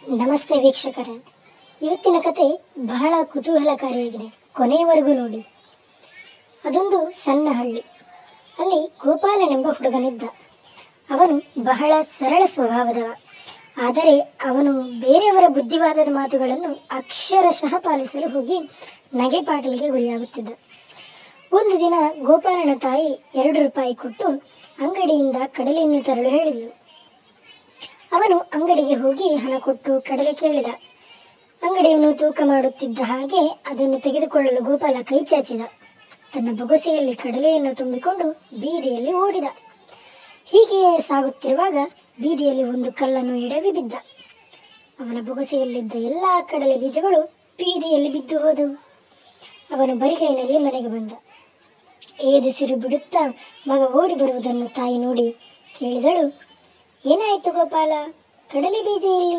ನಮಸ್ತೆ ವೀಕ್ಷಕರೇ ಇವತ್ತಿನ ಕತೆ ಬಹಳ ಕುತೂಹಲಕಾರಿಯಾಗಿದೆ ಕೊನೆಯವರೆಗೂ ನೋಡಿ ಅದೊಂದು ಸಣ್ಣ ಹಳ್ಳಿ ಅಲ್ಲಿ ಗೋಪಾಲನೆಂಬ ಹುಡುಗನಿದ್ದ ಅವನು ಬಹಳ ಸರಳ ಸ್ವಭಾವದವ ಆದರೆ ಅವನು ಬೇರೆಯವರ ಬುದ್ಧಿವಾದದ ಮಾತುಗಳನ್ನು ಅಕ್ಷರಶಃ ಪಾಲಿಸಲು ಹೋಗಿ ನಗೆಪಾಟಲಿಗೆ ಗುರಿಯಾಗುತ್ತಿದ್ದ ಒಂದು ದಿನ ಗೋಪಾಲನ ತಾಯಿ ಎರಡು ರೂಪಾಯಿ ಕೊಟ್ಟು ಅಂಗಡಿಯಿಂದ ಕಡಲೆಯನ್ನು ತರಲು ಹೇಳಿದಳು ಅವನು ಅಂಗಡಿಗೆ ಹೋಗಿ ಹಣ ಕೊಟ್ಟು ಕಡಲೆ ಕೇಳಿದ ಅಂಗಡಿಯನ್ನು ತೂಕ ಮಾಡುತ್ತಿದ್ದ ಹಾಗೆ ಅದನ್ನು ತೆಗೆದುಕೊಳ್ಳಲು ಗೋಪಾಲ ಕೈ ಚಾಚಿದ ತನ್ನ ಬೊಗಸೆಯಲ್ಲಿ ಕಡಲೆಯನ್ನು ತುಂಬಿಕೊಂಡು ಬೀದಿಯಲ್ಲಿ ಓಡಿದ ಹೀಗೆ ಸಾಗುತ್ತಿರುವಾಗ ಬೀದಿಯಲ್ಲಿ ಒಂದು ಕಲ್ಲನ್ನು ಎಡವಿ ಬಿದ್ದ ಅವನ ಬೊಗಸೆಯಲ್ಲಿದ್ದ ಎಲ್ಲ ಕಡಲೆ ಬೀಜಗಳು ಬೀದಿಯಲ್ಲಿ ಬಿದ್ದು ಹೋದವು ಅವನು ಬರಿಗೈನಲ್ಲಿ ಮನೆಗೆ ಬಂದ ಏದುಸಿರು ಬಿಡುತ್ತಾ ಮಗ ಓಡಿ ಬರುವುದನ್ನು ತಾಯಿ ನೋಡಿ ಕೇಳಿದಳು ಏನಾಯಿತು ಗೋಪಾಲ ಕಡಲೆ ಬೀಜ ಎಲ್ಲಿ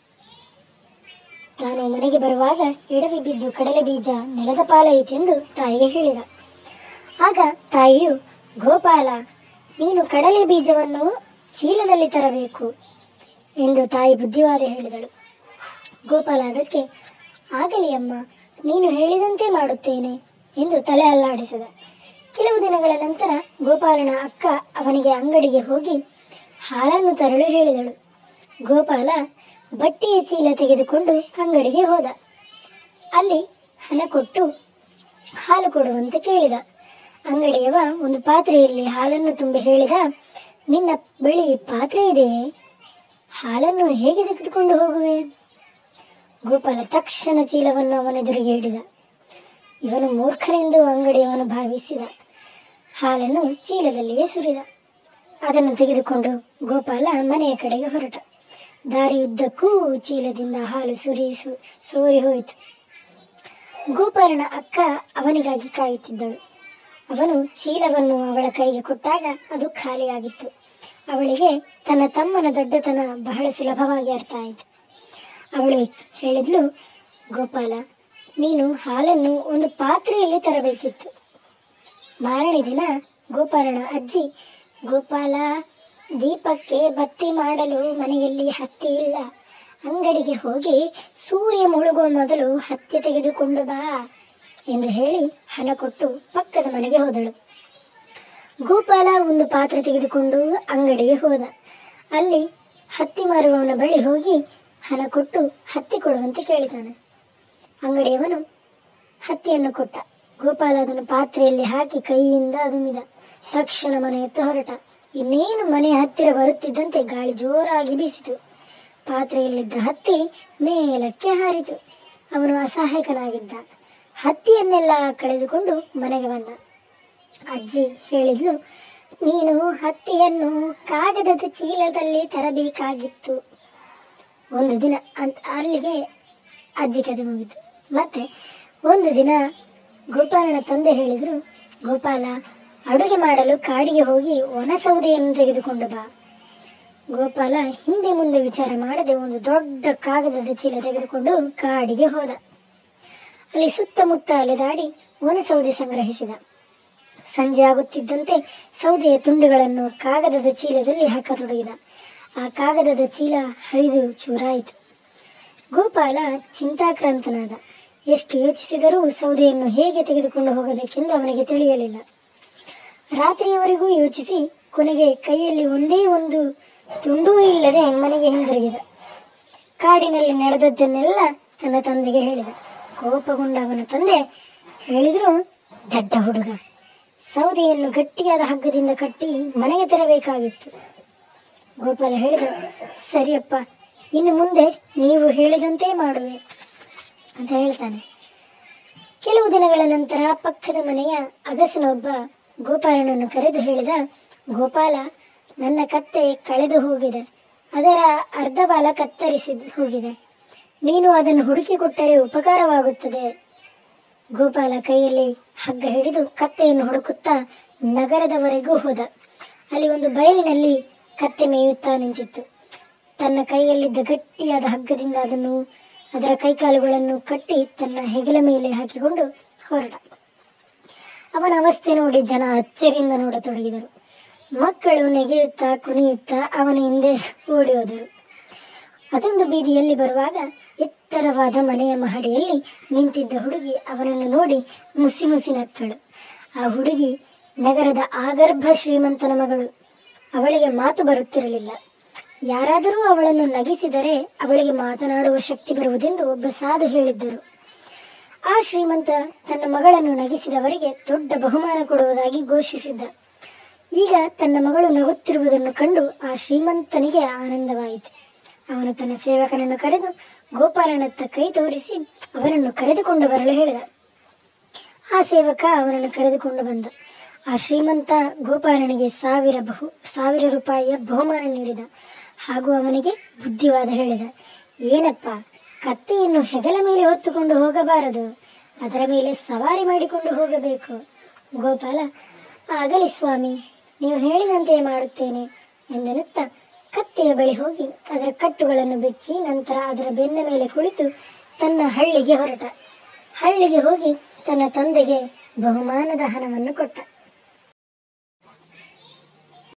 ತಾನು ಮನೆಗೆ ಬರುವಾಗ ಎಡವಿ ಬಿದ್ದು ಕಡಲೆ ಬೀಜ ನೆಲದ ಪಾಲಾಯಿತೆಂದು ತಾಯಿಗೆ ಹೇಳಿದ ಆಗ ತಾಯಿಯು ಗೋಪಾಲ ನೀನು ಕಡಲೆ ಬೀಜವನ್ನು ಚೀಲದಲ್ಲಿ ತರಬೇಕು ಎಂದು ತಾಯಿ ಬುದ್ಧಿವಾದ ಹೇಳಿದಳು ಗೋಪಾಲ ಅದಕ್ಕೆ ಆಗಲಿ ಅಮ್ಮ ನೀನು ಹೇಳಿದಂತೆ ಮಾಡುತ್ತೇನೆ ಎಂದು ತಲೆ ಅಲ್ಲಾಡಿಸಿದ ಕೆಲವು ದಿನಗಳ ನಂತರ ಗೋಪಾಲನ ಅಕ್ಕ ಅವನಿಗೆ ಅಂಗಡಿಗೆ ಹೋಗಿ ಹಾಲನ್ನು ತರಲು ಹೇಳಿದಳು ಗೋಪಾಲ ಬಟ್ಟೆಯ ಚೀಲ ತೆಗೆದುಕೊಂಡು ಅಂಗಡಿಗೆ ಹೋದ ಅಲ್ಲಿ ಹಣ ಕೊಟ್ಟು ಹಾಲು ಕೊಡುವಂತೆ ಕೇಳಿದ ಅಂಗಡಿಯವ ಒಂದು ಪಾತ್ರೆಯಲ್ಲಿ ಹಾಲನ್ನು ತುಂಬಿ ಹೇಳಿದ ನಿನ್ನ ಬಳಿ ಪಾತ್ರೆ ಇದೆಯೇ ಹಾಲನ್ನು ಹೇಗೆ ತೆಗೆದುಕೊಂಡು ಹೋಗುವೆ ಗೋಪಾಲ ತಕ್ಷಣ ಚೀಲವನ್ನು ಅವನೆದುರಿಗೆ ಹಿಡಿದ ಇವನು ಮೂರ್ಖನೆಂದು ಅಂಗಡಿಯವನು ಭಾವಿಸಿದ ಹಾಲನ್ನು ಚೀಲದಲ್ಲಿಯೇ ಸುರಿದ ಅದನ್ನು ತೆಗೆದುಕೊಂಡು ಗೋಪಾಲ ಮನೆಯ ಕಡೆಗೆ ಹೊರಟ ದಾರಿಯುದ್ದಕ್ಕೂ ಚೀಲದಿಂದ ಹಾಲು ಸುರಿಸು ಸೋರಿ ಹೋಯಿತು ಗೋಪಾಲನ ಅಕ್ಕ ಅವನಿಗಾಗಿ ಕಾಯುತ್ತಿದ್ದಳು ಅವನು ಚೀಲವನ್ನು ಅವಳ ಕೈಗೆ ಕೊಟ್ಟಾಗ ಅದು ಖಾಲಿಯಾಗಿತ್ತು ಅವಳಿಗೆ ತನ್ನ ತಮ್ಮನ ದೊಡ್ಡತನ ಬಹಳ ಸುಲಭವಾಗಿ ಅರ್ಥ ಆಯಿತು ಅವಳು ಹೇಳಿದ್ಲು ಗೋಪಾಲ ನೀನು ಹಾಲನ್ನು ಒಂದು ಪಾತ್ರೆಯಲ್ಲಿ ತರಬೇಕಿತ್ತು ಮಾರನೇ ದಿನ ಗೋಪಾಲನ ಅಜ್ಜಿ ಗೋಪಾಲ ದೀಪಕ್ಕೆ ಬತ್ತಿ ಮಾಡಲು ಮನೆಯಲ್ಲಿ ಹತ್ತಿ ಇಲ್ಲ ಅಂಗಡಿಗೆ ಹೋಗಿ ಸೂರ್ಯ ಮುಳುಗುವ ಮೊದಲು ಹತ್ತಿ ತೆಗೆದುಕೊಂಡು ಬಾ ಎಂದು ಹೇಳಿ ಹಣ ಕೊಟ್ಟು ಪಕ್ಕದ ಮನೆಗೆ ಹೋದಳು ಗೋಪಾಲ ಒಂದು ಪಾತ್ರೆ ತೆಗೆದುಕೊಂಡು ಅಂಗಡಿಗೆ ಹೋದ ಅಲ್ಲಿ ಹತ್ತಿ ಮಾರುವವನ ಬಳಿ ಹೋಗಿ ಹಣ ಕೊಟ್ಟು ಹತ್ತಿ ಕೊಡುವಂತೆ ಕೇಳಿದಾನೆ ಅಂಗಡಿಯವನು ಹತ್ತಿಯನ್ನು ಕೊಟ್ಟ ಗೋಪಾಲ ಅದನ್ನು ಪಾತ್ರೆಯಲ್ಲಿ ಹಾಕಿ ಕೈಯಿಂದ ಅದುಮಿದ ತಕ್ಷಣ ಮನೆಯತ್ತ ಹೊರಟ ಇನ್ನೇನು ಮನೆಯ ಹತ್ತಿರ ಬರುತ್ತಿದ್ದಂತೆ ಗಾಳಿ ಜೋರಾಗಿ ಬೀಸಿತು ಪಾತ್ರೆಯಲ್ಲಿದ್ದ ಹತ್ತಿ ಮೇಲಕ್ಕೆ ಹಾರಿತು ಅವನು ಅಸಹಾಯಕನಾಗಿದ್ದ ಹತ್ತಿಯನ್ನೆಲ್ಲ ಕಳೆದುಕೊಂಡು ಮನೆಗೆ ಬಂದ ಅಜ್ಜಿ ಹೇಳಿದ್ಲು ನೀನು ಹತ್ತಿಯನ್ನು ಕಾಗದದ ಚೀಲದಲ್ಲಿ ತರಬೇಕಾಗಿತ್ತು ಒಂದು ದಿನ ಅಂತ ಅಲ್ಲಿಗೆ ಅಜ್ಜಿ ಕತೆ ಮುಗಿತು ಮತ್ತೆ ಒಂದು ದಿನ ಗೋಪಾಲನ ತಂದೆ ಹೇಳಿದರು ಗೋಪಾಲ ಅಡುಗೆ ಮಾಡಲು ಕಾಡಿಗೆ ಹೋಗಿ ಒಣ ಸೌದೆಯನ್ನು ತೆಗೆದುಕೊಂಡು ಬಾ ಗೋಪಾಲ ಹಿಂದೆ ಮುಂದೆ ವಿಚಾರ ಮಾಡದೆ ಒಂದು ದೊಡ್ಡ ಕಾಗದದ ಚೀಲ ತೆಗೆದುಕೊಂಡು ಕಾಡಿಗೆ ಹೋದ ಅಲ್ಲಿ ಸುತ್ತಮುತ್ತ ಅಲೆದಾಡಿ ಒಣ ಸೌದೆ ಸಂಗ್ರಹಿಸಿದ ಸಂಜೆ ಆಗುತ್ತಿದ್ದಂತೆ ಸೌದೆಯ ತುಂಡುಗಳನ್ನು ಕಾಗದದ ಚೀಲದಲ್ಲಿ ಹಾಕತೊಡಗಿದ ಆ ಕಾಗದದ ಚೀಲ ಹರಿದು ಚೂರಾಯಿತು ಗೋಪಾಲ ಚಿಂತಾಕ್ರಾಂತನಾದ ಎಷ್ಟು ಯೋಚಿಸಿದರೂ ಸೌದೆಯನ್ನು ಹೇಗೆ ತೆಗೆದುಕೊಂಡು ಹೋಗಬೇಕೆಂದು ಅವನಿಗೆ ತಿಳಿಯಲಿಲ್ಲ ರಾತ್ರಿಯವರೆಗೂ ಯೋಚಿಸಿ ಕೊನೆಗೆ ಕೈಯಲ್ಲಿ ಒಂದೇ ಒಂದು ತುಂಡೂ ಇಲ್ಲದೆ ಮನೆಗೆ ಹಿಂದಿರುಗಿದ ಕಾಡಿನಲ್ಲಿ ನಡೆದದ್ದನ್ನೆಲ್ಲ ತನ್ನ ತಂದೆಗೆ ಹೇಳಿದ ಕೋಪಗೊಂಡ ಅವನ ತಂದೆ ಹೇಳಿದ್ರು ದಡ್ಡ ಹುಡುಗ ಸೌದೆಯನ್ನು ಗಟ್ಟಿಯಾದ ಹಗ್ಗದಿಂದ ಕಟ್ಟಿ ಮನೆಗೆ ತರಬೇಕಾಗಿತ್ತು ಗೋಪಾಲ ಹೇಳಿದ ಸರಿಯಪ್ಪ ಇನ್ನು ಮುಂದೆ ನೀವು ಹೇಳಿದಂತೆ ಮಾಡುವೆ ಅಂತ ಹೇಳ್ತಾನೆ ಕೆಲವು ದಿನಗಳ ನಂತರ ಪಕ್ಕದ ಮನೆಯ ಅಗಸನೊಬ್ಬ ಗೋಪಾಲನನ್ನು ಕರೆದು ಹೇಳಿದ ಗೋಪಾಲ ನನ್ನ ಕತ್ತೆ ಕಳೆದು ಹೋಗಿದೆ ಅದರ ಅರ್ಧ ಬಾಲ ಕತ್ತರಿಸಿ ಹೋಗಿದೆ ನೀನು ಅದನ್ನು ಹುಡುಕಿ ಕೊಟ್ಟರೆ ಉಪಕಾರವಾಗುತ್ತದೆ ಗೋಪಾಲ ಕೈಯಲ್ಲಿ ಹಗ್ಗ ಹಿಡಿದು ಕತ್ತೆಯನ್ನು ಹುಡುಕುತ್ತಾ ನಗರದವರೆಗೂ ಹೋದ ಅಲ್ಲಿ ಒಂದು ಬಯಲಿನಲ್ಲಿ ಕತ್ತೆ ಮೇಯುತ್ತಾ ನಿಂತಿತ್ತು ತನ್ನ ಕೈಯಲ್ಲಿದ್ದ ಗಟ್ಟಿಯಾದ ಹಗ್ಗದಿಂದ ಅದನ್ನು ಅದರ ಕೈಕಾಲುಗಳನ್ನು ಕಟ್ಟಿ ತನ್ನ ಹೆಗಲ ಮೇಲೆ ಹಾಕಿಕೊಂಡು ಹೊರಟ ಅವನ ಅವಸ್ಥೆ ನೋಡಿ ಜನ ಅಚ್ಚರಿಯಿಂದ ನೋಡತೊಡಗಿದರು ಮಕ್ಕಳು ನೆಗೆಯುತ್ತಾ ಕುಣಿಯುತ್ತಾ ಅವನ ಹಿಂದೆ ಓಡಿ ಹೋದರು ಅದೊಂದು ಬೀದಿಯಲ್ಲಿ ಬರುವಾಗ ಎತ್ತರವಾದ ಮನೆಯ ಮಹಡಿಯಲ್ಲಿ ನಿಂತಿದ್ದ ಹುಡುಗಿ ಅವನನ್ನು ನೋಡಿ ಮುಸಿ ಮುಸಿ ನಕ್ಕಳು ಆ ಹುಡುಗಿ ನಗರದ ಆಗರ್ಭ ಶ್ರೀಮಂತನ ಮಗಳು ಅವಳಿಗೆ ಮಾತು ಬರುತ್ತಿರಲಿಲ್ಲ ಯಾರಾದರೂ ಅವಳನ್ನು ನಗಿಸಿದರೆ ಅವಳಿಗೆ ಮಾತನಾಡುವ ಶಕ್ತಿ ಬರುವುದೆಂದು ಒಬ್ಬ ಸಾಧು ಹೇಳಿದ್ದರು ಆ ಶ್ರೀಮಂತ ತನ್ನ ಮಗಳನ್ನು ನಗಿಸಿದವರಿಗೆ ದೊಡ್ಡ ಬಹುಮಾನ ಕೊಡುವುದಾಗಿ ಘೋಷಿಸಿದ್ದ ಈಗ ತನ್ನ ಮಗಳು ನಗುತ್ತಿರುವುದನ್ನು ಕಂಡು ಆ ಶ್ರೀಮಂತನಿಗೆ ಆನಂದವಾಯಿತು ಅವನು ತನ್ನ ಸೇವಕನನ್ನು ಕರೆದು ಗೋಪಾಲನತ್ತ ಕೈ ತೋರಿಸಿ ಅವನನ್ನು ಕರೆದುಕೊಂಡು ಬರಲು ಹೇಳಿದ ಆ ಸೇವಕ ಅವನನ್ನು ಕರೆದುಕೊಂಡು ಬಂದ ಆ ಶ್ರೀಮಂತ ಗೋಪಾಲನಿಗೆ ಸಾವಿರ ಬಹು ಸಾವಿರ ರೂಪಾಯಿಯ ಬಹುಮಾನ ನೀಡಿದ ಹಾಗೂ ಅವನಿಗೆ ಬುದ್ಧಿವಾದ ಹೇಳಿದ ಏನಪ್ಪ ಕತ್ತೆಯನ್ನು ಹೆಗಲ ಮೇಲೆ ಹೊತ್ತುಕೊಂಡು ಹೋಗಬಾರದು ಅದರ ಮೇಲೆ ಸವಾರಿ ಮಾಡಿಕೊಂಡು ಹೋಗಬೇಕು ಗೋಪಾಲ ಆಗಲಿ ಸ್ವಾಮಿ ನೀವು ಹೇಳಿದಂತೆಯೇ ಮಾಡುತ್ತೇನೆ ಎಂದೆನ್ನುತ್ತಾ ಕತ್ತೆಯ ಬಳಿ ಹೋಗಿ ಅದರ ಕಟ್ಟುಗಳನ್ನು ಬಿಚ್ಚಿ ನಂತರ ಅದರ ಬೆನ್ನ ಮೇಲೆ ಕುಳಿತು ತನ್ನ ಹಳ್ಳಿಗೆ ಹೊರಟ ಹಳ್ಳಿಗೆ ಹೋಗಿ ತನ್ನ ತಂದೆಗೆ ಬಹುಮಾನದ ಹಣವನ್ನು ಕೊಟ್ಟ